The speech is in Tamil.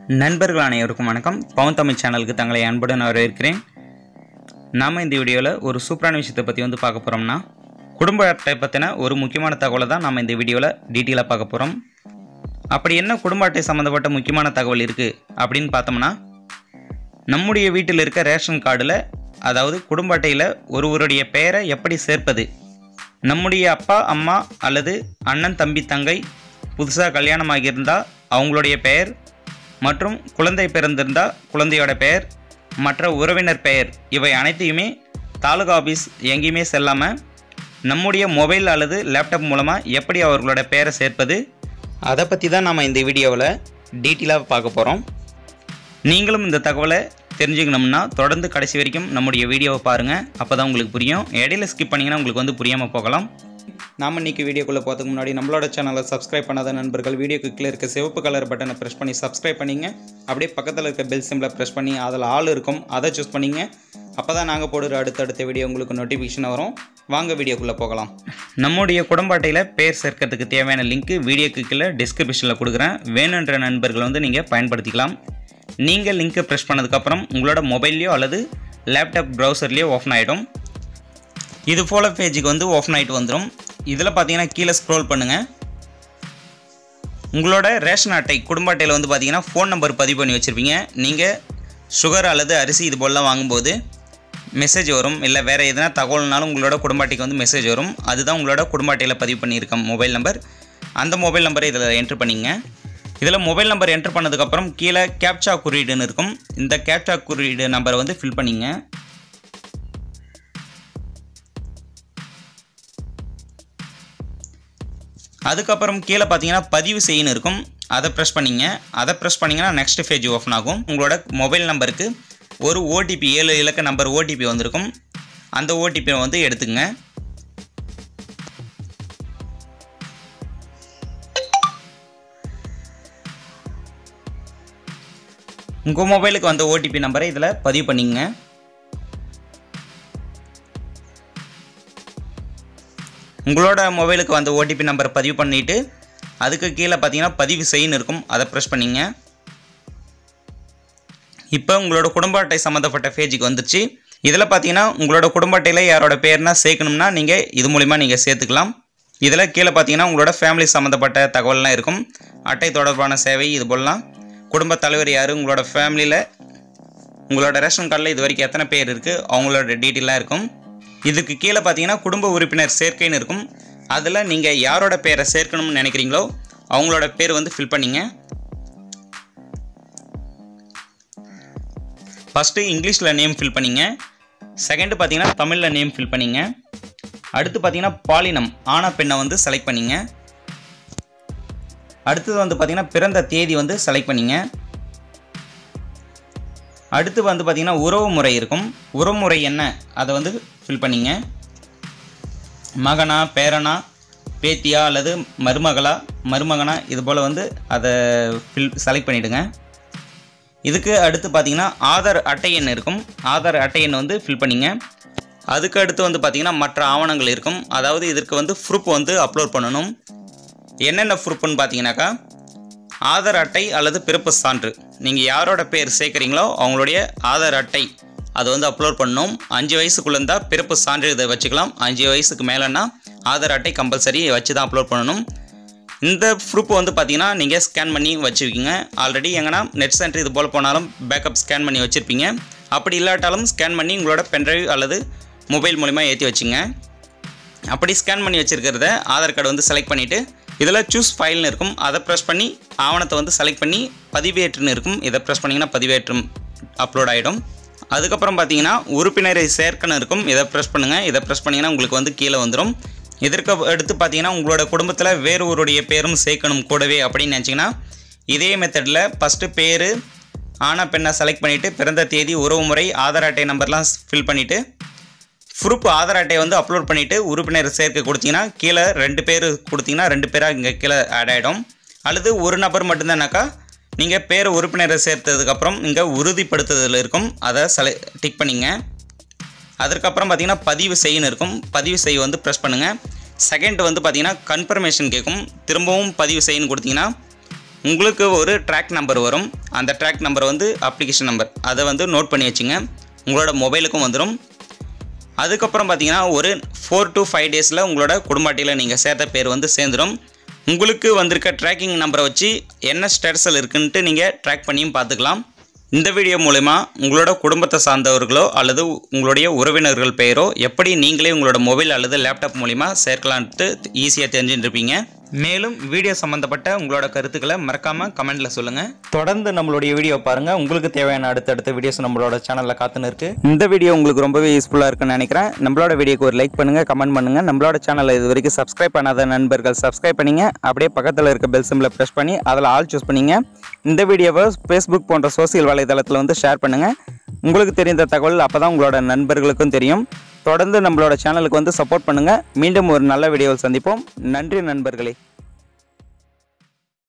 நண்பர்கள் அனைவருக்கும் வணக்கம் பவன் தமிழ் சேனலுக்கு தங்களை அன்புடன் வரவேற்கிறேன் நாம் இந்த வீடியோவில் ஒரு சூப்பரான விஷயத்தை பற்றி வந்து பார்க்க போகிறோம்னா குடும்ப அட்டை பற்றின ஒரு முக்கியமான தகவலை தான் நம்ம இந்த வீடியோவில் டீட்டெயிலாக பார்க்க போகிறோம் அப்படி என்ன குடும்ப அட்டை சம்மந்தப்பட்ட முக்கியமான தகவல் இருக்குது அப்படின்னு பார்த்தோம்னா நம்முடைய வீட்டில் இருக்க ரேஷன் கார்டில் அதாவது குடும்ப அட்டையில் ஒருவருடைய பெயரை எப்படி சேர்ப்பது நம்முடைய அப்பா அம்மா அல்லது அண்ணன் தம்பி தங்கை புதுசாக கல்யாணம் ஆகியிருந்தால் அவங்களுடைய பெயர் மற்றும் குழந்தை பிறந்திருந்தால் குழந்தையோட பெயர் மற்ற உறவினர் பெயர் இவை அனைத்தையுமே தாலுகா ஆஃபீஸ் எங்கேயுமே செல்லாமல் நம்முடைய மொபைல் அல்லது லேப்டாப் மூலமாக எப்படி அவர்களோட பெயரை சேர்ப்பது அதை பற்றி தான் நம்ம இந்த வீடியோவில் டீட்டெயிலாக பார்க்க போகிறோம் நீங்களும் இந்த தகவலை தெரிஞ்சுக்கணும்னா தொடர்ந்து கடைசி வரைக்கும் நம்முடைய வீடியோவை பாருங்கள் அப்போ தான் உங்களுக்கு புரியும் இடையில ஸ்கிப் பண்ணிங்கன்னா உங்களுக்கு வந்து புரியாமல் போகலாம் நாம் இன்னைக்கு வீடியோக்குள்ளே போகிறதுக்கு முன்னாடி நம்மளோட சேனலை சப்ஸ்கிரைப் பண்ணாத நண்பர்கள் வீடியோக்கு கீழே இருக்க சிவப்பு கலர் பட்டனை ப்ரெஸ் பண்ணி சப்ஸ்கிரைப் பண்ணிங்க அப்படியே பக்கத்தில் இருக்க பெல் சிம்பிளை ப்ரெஸ் பண்ணி அதில் ஆள் இருக்கும் அதை சூஸ் பண்ணிங்க அப்போ தான் நாங்கள் போடுற அடுத்தடுத்த வீடியோ உங்களுக்கு நோட்டிஃபிகேஷன் வரும் வாங்க வீடியோக்குள்ளே போகலாம் நம்முடைய குடும்ப அட்டையில் பேர் சேர்க்கறதுக்கு தேவையான லிங்க் வீடியோக்கு கீழே டிஸ்கிரிப்ஷனில் கொடுக்குறேன் வேணுன்ற நண்பர்கள் வந்து நீங்கள் பயன்படுத்திக்கலாம் நீங்கள் லிங்க்கை ப்ரெஸ் பண்ணதுக்கப்புறம் உங்களோட மொபைல்லையோ அல்லது லேப்டாப் ப்ரௌசர்லேயோ ஓப்பன் ஆகிடும் இது போல் பேஜுக்கு வந்து ஓப்பன் ஆகிட்டு வந்துடும் இதில் பார்த்தீங்கன்னா கீழே ஸ்க்ரோல் பண்ணுங்கள் உங்களோட ரேஷன் அட்டை குடும்ப அட்டையில் வந்து பார்த்தீங்கன்னா ஃபோன் நம்பர் பதிவு பண்ணி வச்சுருப்பீங்க நீங்கள் சுகர் அல்லது அரிசி இது போலலாம் வாங்கும்போது மெசேஜ் வரும் இல்லை வேறு எதனா தகவல்னாலும் உங்களோட குடும்ப அட்டைக்கு வந்து மெசேஜ் வரும் அதுதான் உங்களோட குடும்ப அட்டையில் பதிவு பண்ணியிருக்க மொபைல் நம்பர் அந்த மொபைல் நம்பரை இதில் என்ட்ரு பண்ணிங்க இதில் மொபைல் நம்பர் என்ட்ரு பண்ணதுக்கப்புறம் கீழே கேப்சா குறியீடுன்னு இருக்கும் இந்த கேப்சா குறியீடு நம்பரை வந்து ஃபில் பண்ணிங்க அதுக்கப்புறம் கீழே பார்த்தீங்கன்னா பதிவு செய்யணும் இருக்கும் அதை ப்ரெஸ் பண்ணிங்க அதை ப்ரெஸ் பண்ணிங்கன்னா நெக்ஸ்ட் பேஜ் ஓப்பன் ஆகும் உங்களோட மொபைல் நம்பருக்கு ஒரு ஓடிபி ஏழு இலக்க நம்பர் ஓடிபி வந்திருக்கும் அந்த ஓடிபி வந்து எடுத்துங்க உங்கள் மொபைலுக்கு வந்த ஓடிபி நம்பரை இதில் பதிவு பண்ணிங்க உங்களோட மொபைலுக்கு வந்த ஓடிபி நம்பர் பதிவு பண்ணிவிட்டு அதுக்கு கீழே பார்த்தீங்கன்னா பதிவு செய்யணும் இருக்கும் அதை ப்ரெஸ் பண்ணிங்க இப்போ உங்களோட குடும்ப அட்டை சம்மந்தப்பட்ட பேஜுக்கு வந்துருச்சு இதில் பார்த்தீங்கன்னா உங்களோட குடும்ப அட்டையில் யாரோட பேர்னா சேர்க்கணும்னா நீங்கள் இது மூலிமா நீங்கள் சேர்த்துக்கலாம் இதில் கீழே பார்த்தீங்கன்னா உங்களோட ஃபேமிலி சம்மந்தப்பட்ட தகவல்லாம் இருக்கும் அட்டை தொடர்பான சேவை இது போலலாம் குடும்ப தலைவர் யார் உங்களோட ஃபேமிலியில் உங்களோட ரேஷன் கார்டில் இது வரைக்கும் எத்தனை பேர் இருக்குது அவங்களோட டீட்டெயிலாக இருக்கும் இதுக்கு கீழே பார்த்தீங்கன்னா குடும்ப உறுப்பினர் சேர்க்கைன்னு இருக்கும் அதில் நீங்கள் யாரோட பேரை சேர்க்கணும்னு நினைக்கிறீங்களோ அவங்களோட பேர் வந்து ஃபில் பண்ணிங்க ஃபஸ்ட்டு இங்கிலீஷில் நேம் ஃபில் பண்ணிங்க செகண்டு பார்த்தீங்கன்னா தமிழில் நேம் ஃபில் பண்ணிங்க அடுத்து பார்த்தீங்கன்னா பாலினம் ஆனா பெண்ணை வந்து செலக்ட் பண்ணிங்க அடுத்தது வந்து பார்த்தீங்கன்னா பிறந்த தேதி வந்து செலக்ட் பண்ணிங்க அடுத்து வந்து பார்த்தீங்கன்னா உறவு முறை இருக்கும் உறவு முறை என்ன அதை வந்து ஃபில் பண்ணிங்க மகனா பேரனா பேத்தியா அல்லது மருமகளா மருமகனா இது போல் வந்து அதை ஃபில் செலக்ட் பண்ணிவிடுங்க இதுக்கு அடுத்து பார்த்தீங்கன்னா ஆதார் அட்டை எண் இருக்கும் ஆதார் அட்டை எண் வந்து ஃபில் பண்ணிங்க அதுக்கு அடுத்து வந்து பார்த்தீங்கன்னா மற்ற ஆவணங்கள் இருக்கும் அதாவது இதற்கு வந்து ப்ரூஃப் வந்து அப்லோட் பண்ணணும் என்னென்ன ப்ரூஃப்னு பார்த்தீங்கன்னாக்கா ஆதார் அட்டை அல்லது பிறப்பு சான்று நீங்கள் யாரோட பேர் சேர்க்குறீங்களோ அவங்களுடைய ஆதார் அட்டை அதை வந்து அப்லோட் பண்ணணும் அஞ்சு வயசுக்குள்ளே இருந்தால் பிறப்பு சான்று இதை வச்சுக்கலாம் அஞ்சு வயசுக்கு மேலேன்னா ஆதார் அட்டை கம்பல்சரி வச்சு தான் அப்லோட் பண்ணணும் இந்த ப்ரூஃப் வந்து பார்த்தீங்கன்னா நீங்கள் ஸ்கேன் பண்ணி வச்சுருக்கீங்க ஆல்ரெடி எங்கன்னா நெட் சென்டர் இது போல் போனாலும் பேக்கப் ஸ்கேன் பண்ணி வச்சுருப்பீங்க அப்படி இல்லாட்டாலும் ஸ்கேன் பண்ணி உங்களோட பென்ட்ரைவ் அல்லது மொபைல் மூலிமா ஏற்றி வச்சுங்க அப்படி ஸ்கேன் பண்ணி வச்சுருக்கிறத ஆதார் கார்டு வந்து செலக்ட் பண்ணிவிட்டு இதில் சூஸ் ஃபைல்னு இருக்கும் அதை ப்ரெஸ் பண்ணி ஆவணத்தை வந்து செலக்ட் பண்ணி பதிவேற்றுன்னு இருக்கும் இதை ப்ரெஸ் பண்ணிங்கன்னா பதிவேற்றம் அப்லோட் ஆகிடும் அதுக்கப்புறம் பார்த்தீங்கன்னா உறுப்பினரை சேர்க்கணும் இருக்கும் இதை ப்ரெஸ் பண்ணுங்கள் இதை ப்ரெஸ் பண்ணிங்கன்னா உங்களுக்கு வந்து கீழே வந்துடும் இதற்கு அடுத்து பார்த்தீங்கன்னா உங்களோட குடும்பத்தில் வேறு ஒருடைய பேரும் சேர்க்கணும் கூடவே அப்படின்னு நினச்சிங்கன்னா இதே மெத்தடில் ஃபஸ்ட்டு பேர் ஆனா பெண்ணை செலக்ட் பண்ணிவிட்டு பிறந்த தேதி உறவு முறை ஆதார் அட்டை நம்பர்லாம் ஃபில் பண்ணிவிட்டு ப்ரூஃப் ஆதார் அட்டையை வந்து அப்லோட் பண்ணிவிட்டு உறுப்பினர் சேர்க்க கொடுத்தீங்கன்னா கீழே ரெண்டு பேர் கொடுத்தீங்கன்னா ரெண்டு பேராக இங்கே கீழே ஆட் ஆகிடும் அல்லது ஒரு நபர் மட்டும்தானாக்கா நீங்கள் பேர் உறுப்பினரை சேர்த்ததுக்கப்புறம் இங்கே உறுதிப்படுத்துதல் இருக்கும் அதை செல டிக் பண்ணிங்க அதற்கப்புறம் பார்த்தீங்கன்னா பதிவு செய்யணும் இருக்கும் பதிவு செய்ய வந்து ப்ரெஸ் பண்ணுங்கள் செகண்ட் வந்து பார்த்தீங்கன்னா கன்ஃபர்மேஷன் கேட்கும் திரும்பவும் பதிவு செய்யணும் கொடுத்தீங்கன்னா உங்களுக்கு ஒரு ட்ராக் நம்பர் வரும் அந்த ட்ராக் நம்பர் வந்து அப்ளிகேஷன் நம்பர் அதை வந்து நோட் பண்ணி வச்சுங்க உங்களோட மொபைலுக்கும் வந்துடும் அதுக்கப்புறம் பார்த்தீங்கன்னா ஒரு ஃபோர் to ஃபைவ் டேஸில் உங்களோட குடும்ப அட்டையில் நீங்கள் சேர்த்த பேர் வந்து சேர்ந்துடும் உங்களுக்கு வந்திருக்க ட்ராக்கிங் நம்பரை வச்சு என்ன ஸ்டேட்டஸில் இருக்குன்ட்டு நீங்கள் ட்ராக் பண்ணியும் பார்த்துக்கலாம் இந்த வீடியோ மூலயமா உங்களோட குடும்பத்தை சார்ந்தவர்களோ அல்லது உங்களுடைய உறவினர்கள் பெயரோ எப்படி நீங்களே உங்களோட மொபைல் அல்லது லேப்டாப் மூலிமா சேர்க்கலான்ட்டு ஈஸியாக தெரிஞ்சுட்டு இருப்பீங்க மேலும் வீடியோ சம்மந்தப்பட்ட உங்களோட கருத்துக்களை மறக்காமல் கமெண்ட்டில் சொல்லுங்கள் தொடர்ந்து நம்மளுடைய வீடியோ பாருங்கள் உங்களுக்கு தேவையான அடுத்தடுத்த வீடியோஸ் நம்மளோட சேனலில் காத்துன்னு இருக்கு இந்த வீடியோ உங்களுக்கு ரொம்பவே யூஸ்ஃபுல்லாக இருக்குன்னு நினைக்கிறேன் நம்மளோட வீடியோக்கு ஒரு லைக் பண்ணுங்கள் கமெண்ட் பண்ணுங்கள் நம்மளோட சேனலை இது வரைக்கும் சப்ஸ்கிரைப் பண்ணாத நண்பர்கள் சப்ஸ்கிரைப் பண்ணிங்க அப்படியே பக்கத்தில் இருக்க பெல் சிம்பிளை ப்ரெஸ் பண்ணி அதில் ஆல் சூஸ் பண்ணிங்க இந்த வீடியோவை ஃபேஸ்புக் போன்ற சோசியல் வலைதளத்தில் வந்து ஷேர் பண்ணுங்கள் உங்களுக்கு தெரிந்த தகவல் அப்போ தான் உங்களோட நண்பர்களுக்கும் தெரியும் தொடர்ந்து நம்மளோட சேனலுக்கு வந்து சப்போர்ட் பண்ணுங்கள் மீண்டும் ஒரு நல்ல வீடியோவில் சந்திப்போம் நன்றி நண்பர்களே